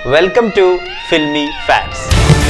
welcome to filmy facts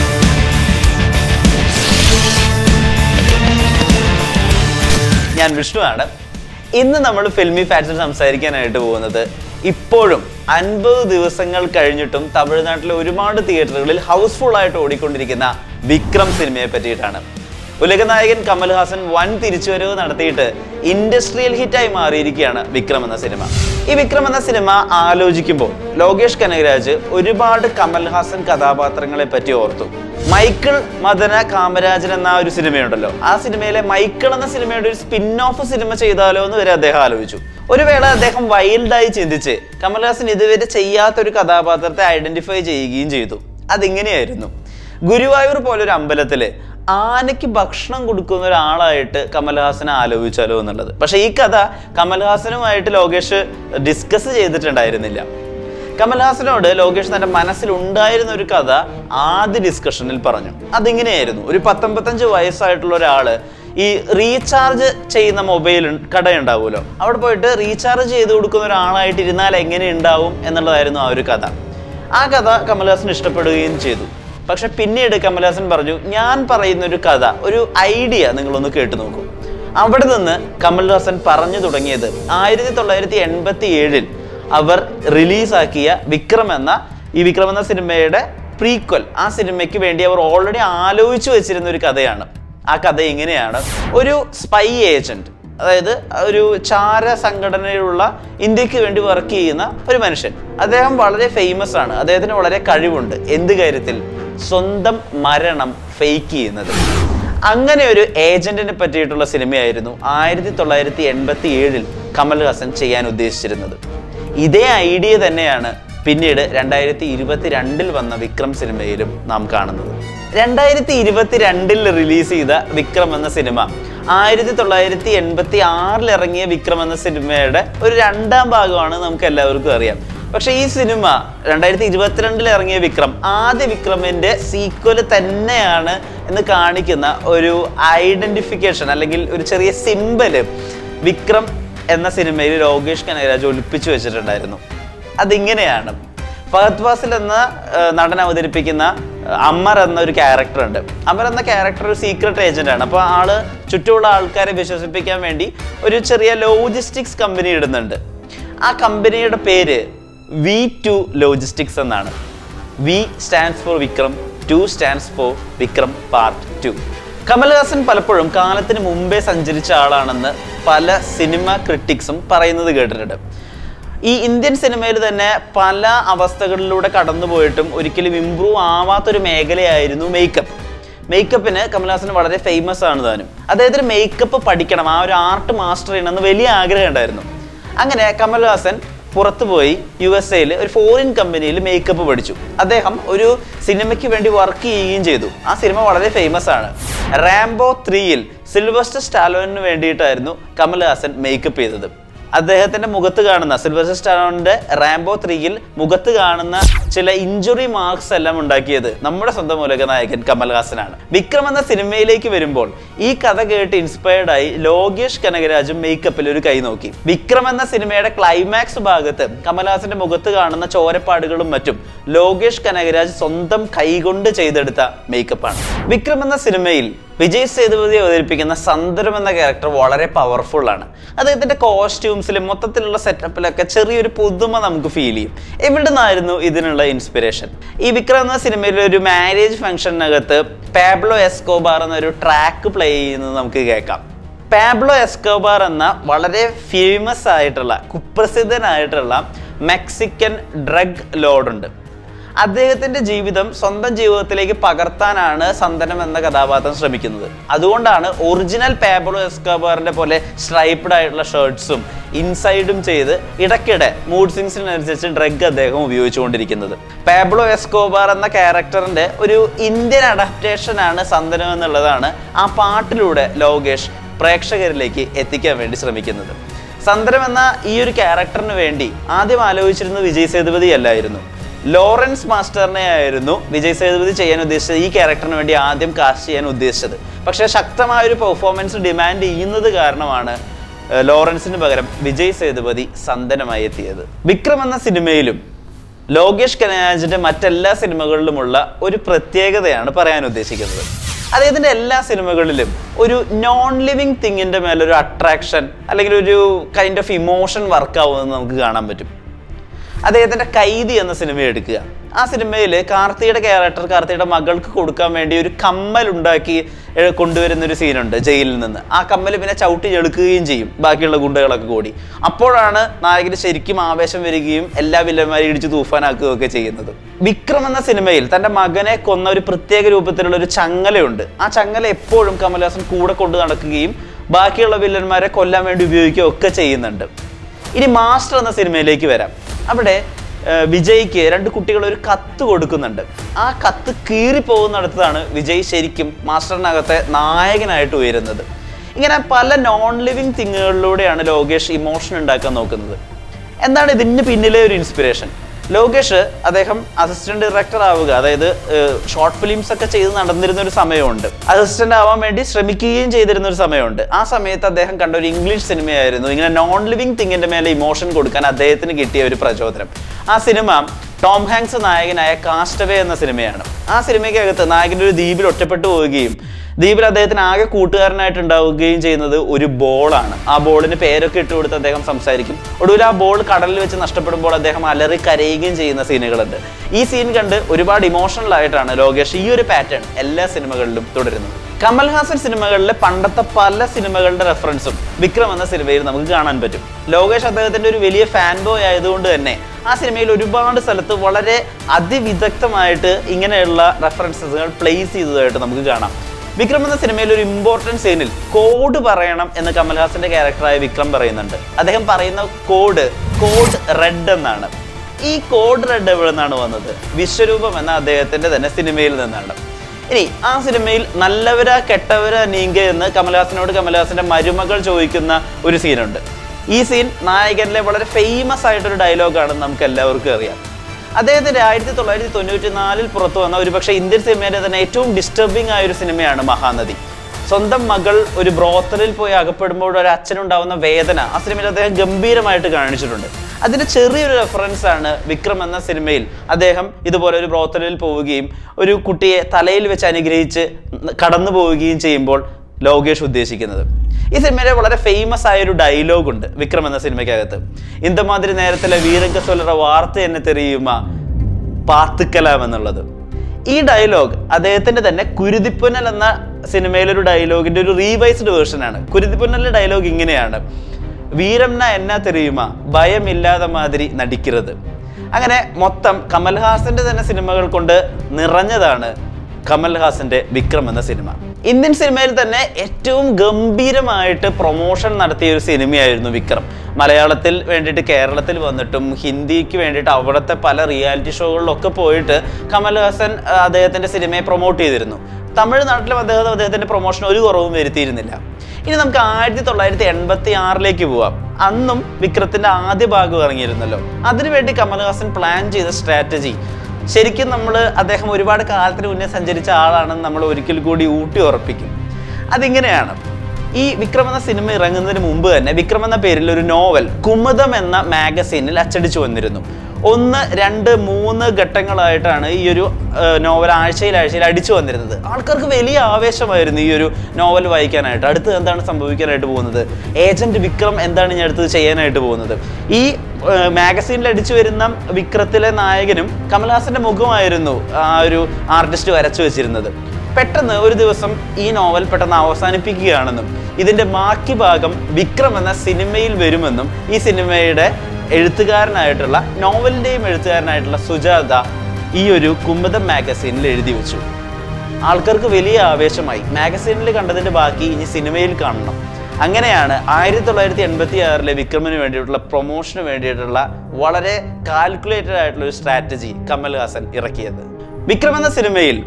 ഞാൻ വിഷ്ണുവാണ് ഇന്ന് നമ്മൾ ഫിൽമി ഫാക്ട്സിൽ സംസാരിക്കാനായിട്ട് പോകുന്നത് ഇപ്പോഴും അൻപത് ദിവസങ്ങൾ കഴിഞ്ഞിട്ടും തമിഴ്നാട്ടിലെ ഒരുപാട് തിയേറ്ററുകളിൽ ഹൗസ്ഫുൾ ആയിട്ട് ഓടിക്കൊണ്ടിരിക്കുന്ന വിക്രം സിനിമയെ പറ്റിയിട്ടാണ് ഉലകനായകൻ കമൽഹാസൻ വൻ തിരിച്ചുവരവ് നടത്തിയിട്ട് ഇൻഡസ്ട്രിയൽ ഹിറ്റായി മാറിയിരിക്കുകയാണ് വിക്രം എന്ന സിനിമ ഈ വിക്രം എന്ന സിനിമ ആലോചിക്കുമ്പോൾ ലോകേഷ് കനകരാജ് ഒരുപാട് കമൽഹാസൻ കഥാപാത്രങ്ങളെ പറ്റി ഓർത്തു മൈക്കിൾ മദന കാമരാജൻ എന്ന ഒരു സിനിമയുണ്ടല്ലോ ആ സിനിമയിലെ മൈക്കിൾ എന്ന സിനിമയുടെ ഒരു സ്പിൻ ഓഫ് സിനിമ ചെയ്താലോ എന്ന് വരെ അദ്ദേഹം ആലോചിച്ചു ഒരു വേള അദ്ദേഹം വൈൽഡായി ചിന്തിച്ച് കമൽഹാസൻ ഇതുവരെ ചെയ്യാത്ത ഒരു കഥാപാത്രത്തെ ഐഡന്റിഫൈ ചെയ്യുകയും ചെയ്തു അതിങ്ങനെയായിരുന്നു ഗുരുവായൂർ പോലൊരു അമ്പലത്തില് ആനയ്ക്ക് ഭക്ഷണം കൊടുക്കുന്ന ഒരാളായിട്ട് കമൽഹാസനെ ആലോചിച്ചാലോ എന്നുള്ളത് പക്ഷെ ഈ കഥ കമൽഹാസനുമായിട്ട് ലോകേഷ് ഡിസ്കസ് ചെയ്തിട്ടുണ്ടായിരുന്നില്ല കമൽഹാസനോട് ലോകേഷ് തന്റെ മനസ്സിലുണ്ടായിരുന്ന ഒരു കഥ ആദ്യ ഡിസ്കഷനിൽ പറഞ്ഞു അതിങ്ങനെയായിരുന്നു ഒരു പത്തൊമ്പത്തഞ്ച് വയസ്സായിട്ടുള്ള ഒരാള് ഈ റീചാർജ് ചെയ്യുന്ന മൊബൈൽ കടയുണ്ടാവുമല്ലോ അവിടെ പോയിട്ട് റീചാർജ് ചെയ്ത് കൊടുക്കുന്ന ഒരാളായിട്ട് ഇരുന്നാൽ എങ്ങനെ ഉണ്ടാവും എന്നുള്ളതായിരുന്നു ആ ഒരു കഥ ആ കഥ കമൽഹാസൻ ഇഷ്ടപ്പെടുകയും ചെയ്തു പക്ഷെ പിന്നീട് കമൽഹാസൻ പറഞ്ഞു ഞാൻ പറയുന്ന ഒരു കഥ ഒരു ഐഡിയ നിങ്ങളൊന്ന് കേട്ടു നോക്കൂ അവിടെ നിന്ന് കമൽഹാസൻ പറഞ്ഞു തുടങ്ങിയത് ആയിരത്തി തൊള്ളായിരത്തി എൺപത്തി ഏഴിൽ അവർ റിലീസാക്കിയ വിക്രം എന്ന ഈ വിക്രം എന്ന സിനിമയുടെ പ്രീക്വൽ ആ സിനിമയ്ക്ക് വേണ്ടി അവർ ഓൾറെഡി ആലോചിച്ചു വെച്ചിരുന്ന ഒരു കഥയാണ് ആ കഥ ഇങ്ങനെയാണ് ഒരു സ്പൈ ഏജന്റ് അതായത് ഒരു ചാര സംഘടനയിലുള്ള ഇന്ത്യക്ക് വേണ്ടി വർക്ക് ചെയ്യുന്ന ഒരു മനുഷ്യൻ അദ്ദേഹം വളരെ ഫേമസ് ആണ് അദ്ദേഹത്തിന് വളരെ കഴിവുണ്ട് എന്ത് കാര്യത്തിൽ സ്വന്തം മരണം ഫേക്ക് ചെയ്യുന്നത് അങ്ങനെ ഒരു ഏജന്റിനെ പറ്റിയിട്ടുള്ള സിനിമയായിരുന്നു ആയിരത്തി തൊള്ളായിരത്തി എൺപത്തി ഏഴിൽ കമൽഹാസൻ ചെയ്യാൻ ഉദ്ദേശിച്ചിരുന്നത് ഇതേ ഐഡിയ തന്നെയാണ് പിന്നീട് രണ്ടായിരത്തി ഇരുപത്തി രണ്ടിൽ വന്ന വിക്രം സിനിമയിലും നാം കാണുന്നത് രണ്ടായിരത്തി ഇരുപത്തി രണ്ടിൽ റിലീസ് ചെയ്ത വിക്രം എന്ന സിനിമ ആയിരത്തി തൊള്ളായിരത്തി എൺപത്തി ആറിൽ ഇറങ്ങിയ വിക്രം എന്ന സിനിമയുടെ ഒരു രണ്ടാം ഭാഗമാണ് നമുക്ക് എല്ലാവർക്കും അറിയാം പക്ഷെ ഈ സിനിമ രണ്ടായിരത്തി ഇരുപത്തിരണ്ടിൽ ഇറങ്ങിയ വിക്രം ആദ്യ വിക്രമിന്റെ സീക്വൽ തന്നെയാണ് എന്ന് കാണിക്കുന്ന ഒരു ഐഡന്റിഫിക്കേഷൻ അല്ലെങ്കിൽ ഒരു ചെറിയ സിമ്പല് വിക്രം എന്ന സിനിമയിൽ ലോകേഷ് കനകരാജ് ഒളിപ്പിച്ചു വെച്ചിട്ടുണ്ടായിരുന്നു അതിങ്ങനെയാണ് ഫഹദ് ഫാസിൽ എന്ന ആ, നടൻ അവതരിപ്പിക്കുന്ന ആ, അമർ എന്ന ഒരു ക്യാരക്ടർ ഉണ്ട് അമർ എന്ന ക്യാരക്ടർ ഒരു സീക്രട്ട് ഏജന്റ് ആണ് അപ്പോൾ ആള് ചുറ്റുമുള്ള ആൾക്കാരെ വിശ്വസിപ്പിക്കാൻ വേണ്ടി ഒരു ചെറിയ ലോജിസ്റ്റിക്സ് കമ്പനി ഇടുന്നുണ്ട് ആ കമ്പനിയുടെ പേര് വി ടു ലോജിസ്റ്റിക്സ് എന്നാണ് V stands for Vikram two stands for Vikram part two Kamal Haasan പലപ്പോഴും കാലത്തിന് മുമ്പേ സഞ്ചരിച്ച ആളാണെന്ന് പല സിനിമ ക്രിട്ടിക്സും പറയുന്നത് കേട്ടിട്ടുണ്ട് ഈ ഇന്ത്യൻ സിനിമയിൽ തന്നെ പല അവസ്ഥകളിലൂടെ കടന്നുപോയിട്ടും ഒരിക്കലും ഇമ്പ്രൂവ് ആവാത്തൊരു മേഖലയായിരുന്നു മേക്കപ്പ് മേക്കപ്പിന് കമൽഹാസൻ വളരെ ഫേമസ് ആണ് താനും അദ്ദേഹത്തിന് മേക്കപ്പ് പഠിക്കണം ആ ഒരു ആർട്ട് മാസ്റ്റർ ചെയ്യണമെന്ന് വലിയ ആഗ്രഹം ഉണ്ടായിരുന്നു അങ്ങനെ കമൽഹാസൻ പുറത്തു പോയി യു എസ് എയിൽ ഒരു ഫോറിൻ കമ്പനിയിൽ മേക്കപ്പ് പഠിച്ചു അദ്ദേഹം ഒരു സിനിമയ്ക്ക് വേണ്ടി വർക്ക് ചെയ്യുകയും ചെയ്തു ആ സിനിമ വളരെ ഫേമസ് ആണ് റാംബോ ത്രീയിൽ സിൽവസ്റ്റർ സ്റ്റാലോണിന് വേണ്ടിയിട്ടായിരുന്നു കമൽഹാസൻ മേക്കപ്പ് ചെയ്തത് അദ്ദേഹത്തിന്റെ മുഖത്ത് കാണുന്ന സിൽവസ്റ്റർ സ്റ്റാലോണിന്റെ റാംബോ ത്രീയിൽ മുഖത്ത് കാണുന്ന ചില ഇഞ്ചുറി മാർക്സ് എല്ലാം ഉണ്ടാക്കിയത് നമ്മുടെ സ്വന്തം ഉലക നായകൻ കമൽഹാസനാണ് വിക്രം എന്ന സിനിമയിലേക്ക് വരുമ്പോൾ ഈ കഥ കേട്ട് ഇൻസ്പയർഡ് ആയി ലോകേഷ് കനകരാജും മേക്കപ്പിൽ ഒരു കൈ നോക്കി വിക്രം എന്ന സിനിമയുടെ ക്ലൈമാക്സ് ഭാഗത്ത് കമൽഹാസന്റെ മുഖത്ത് കാണുന്ന ചോരപ്പാടുകളും മറ്റും ലോകേഷ് കനകരാജ് സ്വന്തം കൈകൊണ്ട് ചെയ്തെടുത്ത മേക്കപ്പാണ് വിക്രം എന്ന സിനിമയിൽ വിജയ് സേതുപതി അവതരിപ്പിക്കുന്ന സന്ദരം എന്ന ക്യാരക്ടർ വളരെ പവർഫുൾ ആണ് അദ്ദേഹത്തിന്റെ കോസ്റ്റ്യൂംസിലും മൊത്തത്തിലുള്ള സെറ്റപ്പിലൊക്കെ ചെറിയൊരു പുതുമ നമുക്ക് ഫീൽ ചെയ്യും എവിടെ നിന്നായിരുന്നു ഇതിനുള്ള ഇൻസ്പിറേഷൻ ഈ വിക്രം എന്ന സിനിമയിൽ ഒരു മാരേജ് ഫംഗ്ഷനകത്ത് പാബ്ലോ എസ്കോബാർ എന്നൊരു ട്രാക്ക് പ്ലേ ചെയ്യുന്നത് നമുക്ക് കേൾക്കാം പാബ്ലോ എസ്കോബാർ എന്ന വളരെ ഫേമസ് ആയിട്ടുള്ള കുപ്രസിദ്ധനായിട്ടുള്ള മെക്സിക്കൻ ഡ്രഗ് ലോഡുണ്ട് അദ്ദേഹത്തിന്റെ ജീവിതം സ്വന്തം ജീവിതത്തിലേക്ക് പകർത്താനാണ് സന്തനം എന്ന കഥാപാത്രം ശ്രമിക്കുന്നത് അതുകൊണ്ടാണ് ഒറിജിനൽ പാബ്ലോ എസ്കോബാറിന്റെ പോലെ സ്ട്രൈപ്ഡ് ആയിട്ടുള്ള ഷർട്ട്സും ഇൻസൈഡും ചെയ്ത് ഇടയ്ക്കിടെ മൂഡ് സിങ്സിനനുസരിച്ച് ഡ്രഗ് അദ്ദേഹം ഉപയോഗിച്ചുകൊണ്ടിരിക്കുന്നത് പാബ്ലോ എസ്കോബാർ എന്ന ക്യാരക്ടറിന്റെ ഒരു ഇന്ത്യൻ അഡാപ്റ്റേഷൻ ആണ് സന്തനം എന്നുള്ളതാണ് ആ പാട്ടിലൂടെ ലോകേഷ് പ്രേക്ഷകരിലേക്ക് എത്തിക്കാൻ വേണ്ടി ശ്രമിക്കുന്നത് സന്തരം എന്ന ഈ ഒരു ക്യാരക്ടറിന് വേണ്ടി ആദ്യം ആലോചിച്ചിരുന്നത് വിജയ് സേതുപതി അല്ലായിരുന്നു ലോറൻസ് മാസ്റ്ററിനെ ആയിരുന്നു വിജയ് സേതുപതി ചെയ്യാൻ ഉദ്ദേശിച്ചത് ഈ ക്യാരക്ടറിന് വേണ്ടി ആദ്യം കാസ്റ്റ് ചെയ്യാൻ ഉദ്ദേശിച്ചത് പക്ഷേ ശക്തമായ ഒരു പെർഫോമൻസ് ഡിമാൻഡ് ചെയ്യുന്നത് കാരണമാണ് ഏഹ്, ലോറൻസിന് പകരം വിജയ് സേതുപതി സന്തനമായി എത്തിയത് വിക്രം എന്ന സിനിമയിലും ലോകേഷ് കനരാജിന്റെ മറ്റെല്ലാ സിനിമകളിലുമുള്ള ഒരു പ്രത്യേകതയാണ് പറയാൻ ഉദ്ദേശിക്കുന്നത് അദ്ദേഹത്തിന്റെ എല്ലാ സിനിമകളിലും ഒരു നോൺ ലിവിങ് തിങ്ങിന്റെ മേലൊരു അട്രാക്ഷൻ അല്ലെങ്കിൽ ഒരു കൈൻഡ് ഓഫ് ഇമോഷൻ വർക്ക് ആവുമെന്ന് നമുക്ക് കാണാൻ പറ്റും അദ്ദേഹത്തിന്റെ കൈതി എന്ന സിനിമ എടുക്കുക ആ സിനിമയിൽ കാർത്തിയുടെ ക്യാരക്ടർ കാർത്തിയുടെ മകൾക്ക് കൊടുക്കാൻ വേണ്ടി ഒരു കമ്മൽ ഉണ്ടാക്കി ഏർ കൊണ്ടുവരുന്ന ഒരു സീനുണ്ട് ജയിലിൽ നിന്ന് ആ കമ്മൽ പിന്നെ ചവിട്ടി ചെളുക്കുകയും ചെയ്യും ബാക്കിയുള്ള ഗുണ്ടകളൊക്കെ കൂടി അപ്പോഴാണ് നായകന് ശരിക്കും ആവേശം വരികയും എല്ലാ വില്ലന്മാരെയും ഇടിച്ച് തൂഫാനാക്കുകയും ഒക്കെ ചെയ്യുന്നത് വിക്രം എന്ന സിനിമയിൽ തന്റെ മകനെ കൊന്ന ഒരു പ്രത്യേക രൂപത്തിലുള്ള ഒരു ചങ്ങലയുണ്ട് ആ ചങ്ങല എപ്പോഴും കമൽഹാസൻ കൂടെ കൊണ്ടു നടക്കുകയും ബാക്കിയുള്ള വില്ലന്മാരെ കൊല്ലാൻ വേണ്ടി ഉപയോഗിക്കുകയും ഒക്കെ ചെയ്യുന്നുണ്ട് ഇനി മാസ്റ്റർ എന്ന സിനിമയിലേക്ക് വരാം അവിടെ ഏർ, വിജയ്ക്ക് രണ്ട് കുട്ടികൾ ഒരു കത്ത് കൊടുക്കുന്നുണ്ട് ആ കത്ത് കീറി പോകുന്നിടത്താണ് വിജയ് ശരിക്കും മാസ്റ്ററിനകത്തെ നായകനായിട്ട് ഉയരുന്നത് ഇങ്ങനെ പല നോൺ ലിവിങ് തിങ്ങുകളിലൂടെയാണ് ലോകേഷ് ഇമോഷൻ ഉണ്ടാക്കാൻ നോക്കുന്നത് എന്താണ് ഇതിന് പിന്നിലെ ഒരു ഇൻസ്പിറേഷൻ ലോകേഷ് അദ്ദേഹം അസിസ്റ്റന്റ് ഡയറക്ടർ ആവുക അതായത് ഷോർട്ട് ഫിലിംസ് ഒക്കെ ചെയ്ത് നടന്നിരുന്ന ഒരു സമയമുണ്ട് അസിസ്റ്റന്റ് ആവാൻ വേണ്ടി ശ്രമിക്കുകയും ചെയ്തിരുന്ന ഒരു സമയമുണ്ട് ആ സമയത്ത് അദ്ദേഹം കണ്ട ഒരു ഇംഗ്ലീഷ് സിനിമയായിരുന്നു ഇങ്ങനെ നോൺ ലിവിങ് തിങ്ങിന്റെ മേലെ ഇമോഷൻ കൊടുക്കാൻ അദ്ദേഹത്തിന് കിട്ടിയ ഒരു പ്രചോദനം ആ സിനിമ ടോം ഹാങ്സ് നായകനായ കാസ്റ്റവേ എന്ന സിനിമയാണ് ആ സിനിമയ്ക്കകത്ത് നായകൻ്റെ ഒരു ദ്വീപിൽ ഒറ്റപ്പെട്ടു പോവുകയും ദ്വീപിൽ അദ്ദേഹത്തിന് ആകെ കൂട്ടുകാരനായിട്ട് ഉണ്ടാവുകയും ചെയ്യുന്നത് ഒരു ബോളാണ് ആ ബോളിന് പേരൊക്കെ ഇട്ട് കൊടുത്ത് അദ്ദേഹം സംസാരിക്കും ഒടുവിൽ ആ ബോൾ കടലിൽ വെച്ച് നഷ്ടപ്പെടുമ്പോൾ അദ്ദേഹം അലറി കരയുകയും ചെയ്യുന്ന സീനുകളുണ്ട് ഈ സീൻ കണ്ട് ഒരുപാട് ഇമോഷണൽ ആയിട്ടാണ് ലോകേഷ് ഈ ഒരു പാറ്റേൺ എല്ലാ സിനിമകളിലും തുടരുന്നത് കമൽഹാസൻ സിനിമകളിലെ പണ്ടത്തെ പല സിനിമകളുടെ റെഫറൻസും വിക്രം എന്ന സിനിമയിൽ നമുക്ക് കാണാൻ പറ്റും ലോകേഷ് അദ്ദേഹത്തിന്റെ ഒരു വലിയ ഫാൻ ബോയ് ആയതുകൊണ്ട് തന്നെ ആ സിനിമയിൽ ഒരുപാട് സ്ഥലത്ത് വളരെ അതിവിദഗ്ധമായിട്ട് ഇങ്ങനെയുള്ള റെഫറൻസുകൾ പ്ലേസ് ചെയ്തതായിട്ട് നമുക്ക് കാണാം വിക്രം എന്ന സിനിമയിൽ ഒരു ഇമ്പോർട്ടൻറ്റ് സീനിൽ കോഡ് പറയണം എന്ന് കമൽഹാസന്റെ ക്യാരക്ടറായ വിക്രം പറയുന്നുണ്ട് അദ്ദേഹം പറയുന്ന കോഡ് കോഡ് റെഡ് എന്നാണ് ഈ കോഡ് റെഡ് എവിടെ നിന്നാണ് വന്നത് വിശ്വരൂപം എന്ന അദ്ദേഹത്തിന്റെ തന്നെ സിനിമയിൽ നിന്നാണ് ഇനി ആ സിനിമയിൽ നല്ലവരാ കെട്ടവരാ നീങ്ക എന്ന് കമൽഹാസനോട് കമൽഹാസന്റെ മരുമകൾ ചോദിക്കുന്ന ഒരു സീനുണ്ട് ഈ സീൻ നായകനിലെ വളരെ ഫേമസ് ആയിട്ടൊരു ഡയലോഗാണെന്ന് നമുക്ക് എല്ലാവർക്കും അറിയാം അദ്ദേഹത്തിന്റെ ആയിരത്തി തൊള്ളായിരത്തി തൊണ്ണൂറ്റി നാലിൽ പുറത്തു വന്ന ഒരുപക്ഷെ ഇന്ത്യൻ സിനിമയിലെ തന്നെ ഏറ്റവും ഡിസ്റ്റർബിംഗ് ആയ ഒരു സിനിമയാണ് മഹാനദി സ്വന്തം മകൾ ഒരു ബ്രോത്തലിൽ പോയി അകപ്പെടുമ്പോൾ ഒരു അച്ഛനുണ്ടാവുന്ന വേദന ആ സിനിമയിൽ അദ്ദേഹം ഗംഭീരമായിട്ട് കാണിച്ചിട്ടുണ്ട് അതിന്റെ ചെറിയൊരു റെഫറൻസ് ആണ് വിക്രം എന്ന സിനിമയിൽ അദ്ദേഹം ഇതുപോലെ ഒരു ബ്രോത്തലിൽ പോവുകയും ഒരു കുട്ടിയെ തലയിൽ വെച്ച് അനുഗ്രഹിച്ച് കടന്നു പോവുകയും ചെയ്യുമ്പോൾ ലോകേഷ് ഉദ്ദേശിക്കുന്നത് ഈ സിനിമയിലെ വളരെ ഫേമസ് ആയ ഒരു ഡയലോഗ് ഉണ്ട് വിക്രം എന്ന സിനിമയ്ക്കകത്ത് ഇന്ദമാതിരി നേരത്തിലെ വീരങ്ക സൊല്ലറ വാർത്ത എന്നെ തെറിയുമ പാത്തുക്കലാം എന്നുള്ളത് ഈ ഡയലോഗ് അദ്ദേഹത്തിന്റെ തന്നെ കുരുതിപ്പുന്നൽ എന്ന സിനിമയിലൊരു ഡയലോഗിന്റെ ഒരു റീവൈസ്ഡ് വേർഷൻ ആണ് കുരുതിപ്പുന്നലിന്റെ ഡയലോഗ് ഇങ്ങനെയാണ് വീരംന എന്നാ തെറിയുമ ഭയമില്ലാതെ മാതിരി നടിക്കരുത് അങ്ങനെ മൊത്തം കമൽഹാസന്റെ തന്നെ സിനിമകൾ കൊണ്ട് നിറഞ്ഞതാണ് കമൽഹാസന്റെ വിക്രം എന്ന സിനിമ ഇന്ത്യൻ സിനിമയിൽ തന്നെ ഏറ്റവും ഗംഭീരമായിട്ട് പ്രൊമോഷൻ നടത്തിയ ഒരു സിനിമയായിരുന്നു വിക്രം മലയാളത്തിൽ വേണ്ടിയിട്ട് കേരളത്തിൽ വന്നിട്ടും ഹിന്ദിക്ക് വേണ്ടിയിട്ട് അവിടുത്തെ പല റിയാലിറ്റി ഷോകളിലൊക്കെ പോയിട്ട് കമൽഹാസൻ ആ, അദ്ദേഹത്തിന്റെ സിനിമയെ പ്രൊമോട്ട് ചെയ്തിരുന്നു തമിഴ്നാട്ടിലും അദ്ദേഹം അദ്ദേഹത്തിന്റെ പ്രൊമോഷൻ ഒരു കുറവും വരുത്തിയിരുന്നില്ല ഇനി നമുക്ക് ആയിരത്തി തൊള്ളായിരത്തി എൺപത്തി ആറിലേക്ക് പോവാം അന്നും വിക്രത്തിന്റെ ആദ്യ ഭാഗം ഇറങ്ങിയിരുന്നല്ലോ അതിനുവേണ്ടി കമൽഹാസൻ പ്ലാൻ ചെയ്ത സ്ട്രാറ്റജി ശരിക്കും നമ്മൾ അദ്ദേഹം ഒരുപാട് കാലത്തിന് മുന്നേ സഞ്ചരിച്ച ആളാണെന്ന് നമ്മൾ ഒരിക്കൽ കൂടി ഊട്ടി ഉറപ്പിക്കും അതിങ്ങനെയാണ് ഈ വിക്രം എന്ന സിനിമ ഇറങ്ങുന്നതിന് മുമ്പ് തന്നെ വിക്രം എന്ന പേരിൽ ഒരു നോവൽ കുമുദം എന്ന മാഗസീനിൽ അച്ചടിച്ചു വന്നിരുന്നു ഒന്ന് രണ്ട് മൂന്ന് ഘട്ടങ്ങളായിട്ടാണ് ഈ ഒരു ഏഹ്, നോവൽ ആഴ്ചയിൽ ആഴ്ചയിൽ അടിച്ചു വന്നിരുന്നത് ആൾക്കാർക്ക് വലിയ ആവേശമായിരുന്നു ഈ ഒരു നോവൽ വായിക്കാനായിട്ട് അടുത്ത് എന്താണ് സംഭവിക്കാനായിട്ട് പോകുന്നത് ഏജന്റ് വിക്രം എന്താണ് ഇനി അടുത്തത് ചെയ്യാനായിട്ട് പോകുന്നത് ഈ ഏഹ്, മാഗസീനിൽ അടിച്ചു വരുന്ന വിക്രത്തിലെ നായകനും കമൽഹാസന്റെ മുഖമായിരുന്നു ആ ഒരു ആർട്ടിസ്റ്റ് വരച്ചു വെച്ചിരുന്നത് പെട്ടെന്ന് ഒരു ദിവസം ഈ നോവൽ പെട്ടെന്ന് അവസാനിപ്പിക്കുകയാണെന്നും ഇതിന്റെ ബാക്കി ഭാഗം വിക്രം എന്ന സിനിമയിൽ വരുമെന്നും ഈ സിനിമയുടെ എഴുത്തുകാരനായിട്ടുള്ള നോവലിന്റെയും എഴുത്തുകാരനായിട്ടുള്ള സുജാത ഈ ഒരു കുമുദം മാഗസീനിൽ എഴുതി വെച്ചു ആൾക്കാർക്ക് വലിയ ആവേശമായി മാഗസീനിൽ കണ്ടതിന്റെ ബാക്കി ഇനി സിനിമയിൽ കാണണം അങ്ങനെയാണ് ആയിരത്തി തൊള്ളായിരത്തി എൺപത്തി ആറിലെ വിക്രമിന് വേണ്ടിയിട്ടുള്ള പ്രൊമോഷന് വേണ്ടിയിട്ടുള്ള വളരെ കാൽക്കുലേറ്റഡ് ആയിട്ടുള്ള ഒരു സ്ട്രാറ്റജി കമൽഹാസൻ ഇറക്കിയത് വിക്രം എന്ന സിനിമയിൽ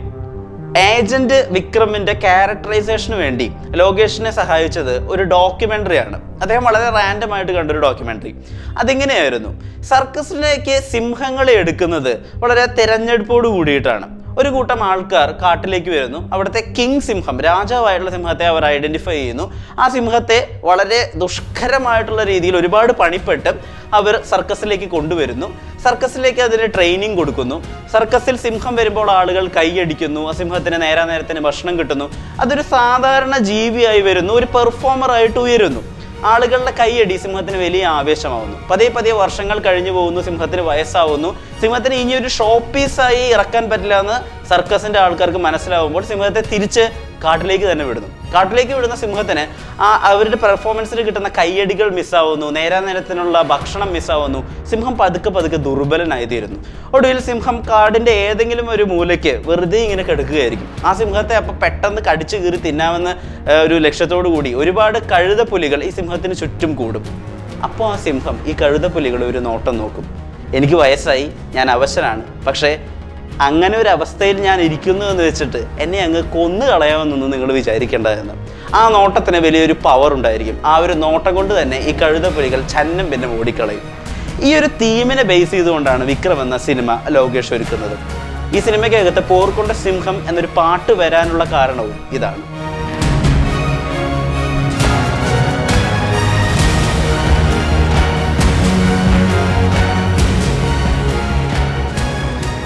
ഏജന്റ് വിക്രമിന്റെ ക്യാരക്ടറൈസേഷന് വേണ്ടി ലോകേഷിനെ സഹായിച്ചത് ഒരു ഡോക്യുമെന്ററിയാണ് അദ്ദേഹം വളരെ റാൻഡം ആയിട്ട് കണ്ടൊരു ഡോക്യുമെന്ററി അതിങ്ങനെയായിരുന്നു സർക്കസിലേക്ക് സിംഹങ്ങളെ എടുക്കുന്നത് വളരെ തെരഞ്ഞെടുപ്പോട് കൂടിയിട്ടാണ് ഒരു കൂട്ടം ആൾക്കാർ കാട്ടിലേക്ക് വരുന്നു അവിടുത്തെ കിങ് സിംഹം രാജാവായിട്ടുള്ള സിംഹത്തെ അവർ ഐഡന്റിഫൈ ചെയ്യുന്നു ആ സിംഹത്തെ വളരെ ദുഷ്കരമായിട്ടുള്ള രീതിയിൽ ഒരുപാട് പണിപ്പെട്ട് അവർ സർക്കസിലേക്ക് കൊണ്ടുവരുന്നു സർക്കസിലേക്ക് അതിന് ട്രെയിനിങ് കൊടുക്കുന്നു സർക്കസിൽ സിംഹം വരുമ്പോൾ ആളുകൾ കൈയടിക്കുന്നു ആ സിംഹത്തിന് നേരാ നേരത്തിന് ഭക്ഷണം കിട്ടുന്നു അതൊരു സാധാരണ ജീവിയായി വരുന്നു ഒരു പെർഫോമർ ആയിട്ട് ഉയരുന്നു ആളുകളുടെ കൈയടി സിംഹത്തിന് വലിയ ആവേശമാവുന്നു പതിയെ പതിയെ വർഷങ്ങൾ കഴിഞ്ഞു പോകുന്നു സിംഹത്തിന് വയസ്സാവുന്നു സിംഹത്തിന് ഇനി ഒരു ഷോ പീസായി ഇറക്കാൻ പറ്റില്ല എന്ന് സർക്കസിന്റെ ആൾക്കാർക്ക് മനസ്സിലാവുമ്പോൾ സിംഹത്തെ തിരിച്ച് കാട്ടിലേക്ക് തന്നെ വിടുന്നു കാട്ടിലേക്ക് വിടുന്ന സിംഹത്തിന് ആ അവരുടെ പെർഫോമൻസിൽ കിട്ടുന്ന കയ്യടികൾ മിസ്സാവുന്നു നേരാ നേരത്തിനുള്ള ഭക്ഷണം മിസ്സാവുന്നു സിംഹം പതുക്കെ പതുക്കെ ദുർബലനായി തീരുന്നു ഒടുവിൽ സിംഹം കാടിന്റെ ഏതെങ്കിലും ഒരു മൂലയ്ക്ക് വെറുതെ ഇങ്ങനെ കിടക്കുകയായിരിക്കും ആ സിംഹത്തെ അപ്പോൾ പെട്ടെന്ന് കടിച്ചു കീറി തിന്നാമെന്ന് ആ, ഒരു ലക്ഷ്യത്തോടു കൂടി ഒരുപാട് കഴുതപ്പുലികൾ ഈ സിംഹത്തിന് ചുറ്റും കൂടും അപ്പോൾ ആ സിംഹം ഈ കഴുതപ്പുലികൾ ഒരു നോട്ടം നോക്കും എനിക്ക് വയസ്സായി ഞാൻ അവശനാണ് പക്ഷേ അങ്ങനെ ഒരു അവസ്ഥയിൽ ഞാൻ ഇരിക്കുന്നു എന്ന് വെച്ചിട്ട് എന്നെ അങ്ങ് കൊന്നു കളയാമെന്നൊന്നും നിങ്ങൾ വിചാരിക്കേണ്ടതെന്ന് ആ നോട്ടത്തിന് വലിയൊരു പവർ ഉണ്ടായിരിക്കും ആ ഒരു നോട്ടം കൊണ്ട് തന്നെ ഈ കഴുതപ്പുലികൾ ചന്നം പിന്നെ ഓടിക്കളയും ഈ ഒരു തീമിനെ ബേസ് ചെയ്തുകൊണ്ടാണ് വിക്രം എന്ന സിനിമ ലോകേഷ് ഒരുക്കുന്നത് ഈ സിനിമയ്ക്കകത്ത് പോർക്കൊണ്ട സിംഹം എന്നൊരു പാട്ട് വരാനുള്ള കാരണവും ഇതാണ്